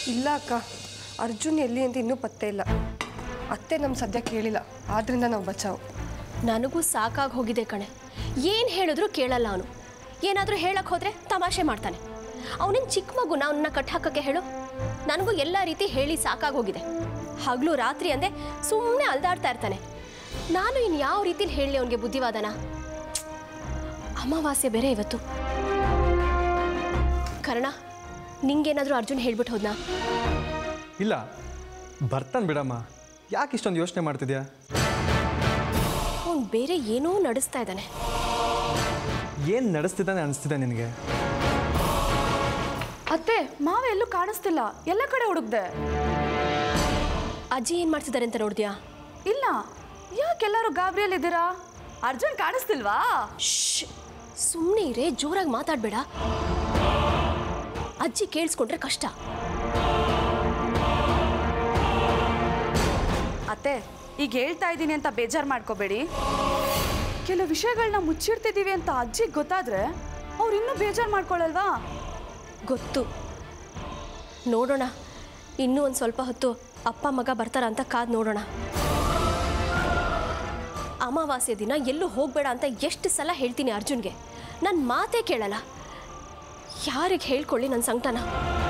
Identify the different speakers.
Speaker 1: ಇಲ್ಲ ಅಕ್ಕ ಅರ್ಜುನ್ ಎಲ್ಲಿ ಅಂತ ಇನ್ನೂ ಪತ್ತೆ ಇಲ್ಲ ಅತ್ತೆ ನಮ್ಮ ಸದ್ಯ ಕೇಳಿಲ್ಲ ಆದ್ರಿಂದ ನಾವು ಬಚಾವು
Speaker 2: ನನಗೂ ಸಾಕಾಗಿ ಹೋಗಿದೆ ಕಣೆ ಏನು ಹೇಳಿದ್ರು ಕೇಳಲ್ಲ ಅವನು ಏನಾದರೂ ಹೇಳಕ್ಕೆ ಹೋದರೆ ತಮಾಷೆ ಮಾಡ್ತಾನೆ ಅವನಿನ ಚಿಕ್ಕ ಮಗುನ ಅವನ್ನ ಕಟ್ ಹಾಕಕ್ಕೆ ಹೇಳು ನನಗೂ ಎಲ್ಲ ರೀತಿ ಹೇಳಿ ಸಾಕಾಗೋಗಿದೆ ಹಗಲು ರಾತ್ರಿ ಅಂದೆ ಸುಮ್ಮನೆ ಅಲ್ದಾಡ್ತಾ ಇರ್ತಾನೆ ನಾನು ಇನ್ನು ಯಾವ ರೀತಿಲಿ ಹೇಳಲಿ ಅವನಿಗೆ ಬುದ್ಧಿವಾದನ ಅಮಾವಾಸ್ಯೆ ಬೇರೆ ಇವತ್ತು ಕರ್ಣ ನಿಂಗೇನಾದರೂ ಅರ್ಜುನ್ ಹೇಳ್ಬಿಟ್ಟು ಹೋದ್ನಾ
Speaker 3: ಇಲ್ಲ ಬರ್ತಾನೆ ಬಿಡಮ್ಮ ಯಾಕೆ ಇಷ್ಟೊಂದು ಯೋಚನೆ ಮಾಡ್ತಿದ್ಯಾ
Speaker 2: ಅವನು ಬೇರೆ ಏನೋ ನಡೆಸ್ತಾ ಇದ್ದಾನೆ
Speaker 3: ಏನು ನಡೆಸ್ತಿದ್ದಾನೆ ಅನಿಸ್ತಿದೆ ನಿನಗೆ
Speaker 4: ಅತ್ತೆ ಮಾವ ಎಲ್ಲೂ ಕಾಣಿಸ್ತಿಲ್ಲ ಎಲ್ಲ ಕಡೆ ಹುಡುಕ್ದೆ
Speaker 2: ಅಜ್ಜಿ ಏನು ಮಾಡ್ತಿದ್ದಾರೆ ಅಂತ ನೋಡಿದ್ಯಾ
Speaker 4: ಇಲ್ಲ ಯಾಕೆಲ್ಲರೂ ಗಾಬರಿಯಲ್ಲಿದ್ದೀರಾ ಅರ್ಜುನ್ ಕಾಣಿಸ್ತಿಲ್ವಾ
Speaker 2: ಶ್ ಸುಮ್ಮನೆ ಇರೇ ಜೋರಾಗಿ ಮಾತಾಡಬೇಡ ಅಜ್ಜಿ ಕೇಳಿಸ್ಕೊಂಡ್ರೆ ಕಷ್ಟ
Speaker 4: ಅತ್ತೆ ಈಗ ಹೇಳ್ತಾ ಇದ್ದೀನಿ ಅಂತ ಬೇಜಾರು ಮಾಡ್ಕೋಬೇಡಿ ಕೆಲವು ವಿಷಯಗಳನ್ನ ಮುಚ್ಚಿಡ್ತಿದ್ದೀವಿ ಅಂತ ಅಜ್ಜಿಗೆ ಗೊತ್ತಾದ್ರೆ ಅವ್ರು ಇನ್ನೂ ಬೇಜಾರು ಮಾಡ್ಕೊಳ್ಳಲ್ವಾ
Speaker 2: ಗೊತ್ತು ನೋಡೋಣ ಇನ್ನೂ ಒಂದು ಸ್ವಲ್ಪ ಹೊತ್ತು ಅಪ್ಪ ಮಗ ಬರ್ತಾರ ಅಂತ ಕಾದು ನೋಡೋಣ ಅಮಾವಾಸ್ಯೆ ದಿನ ಎಲ್ಲೂ ಹೋಗಬೇಡ ಅಂತ ಎಷ್ಟು ಸಲ ಹೇಳ್ತೀನಿ ಅರ್ಜುನ್ಗೆ ನನ್ನ ಮಾತೇ ಕೇಳಲ್ಲ ಯಾರಿಗೆ ಹೇಳ್ಕೊಳ್ಳಿ ನನ್ನ ಸಂಕಟನ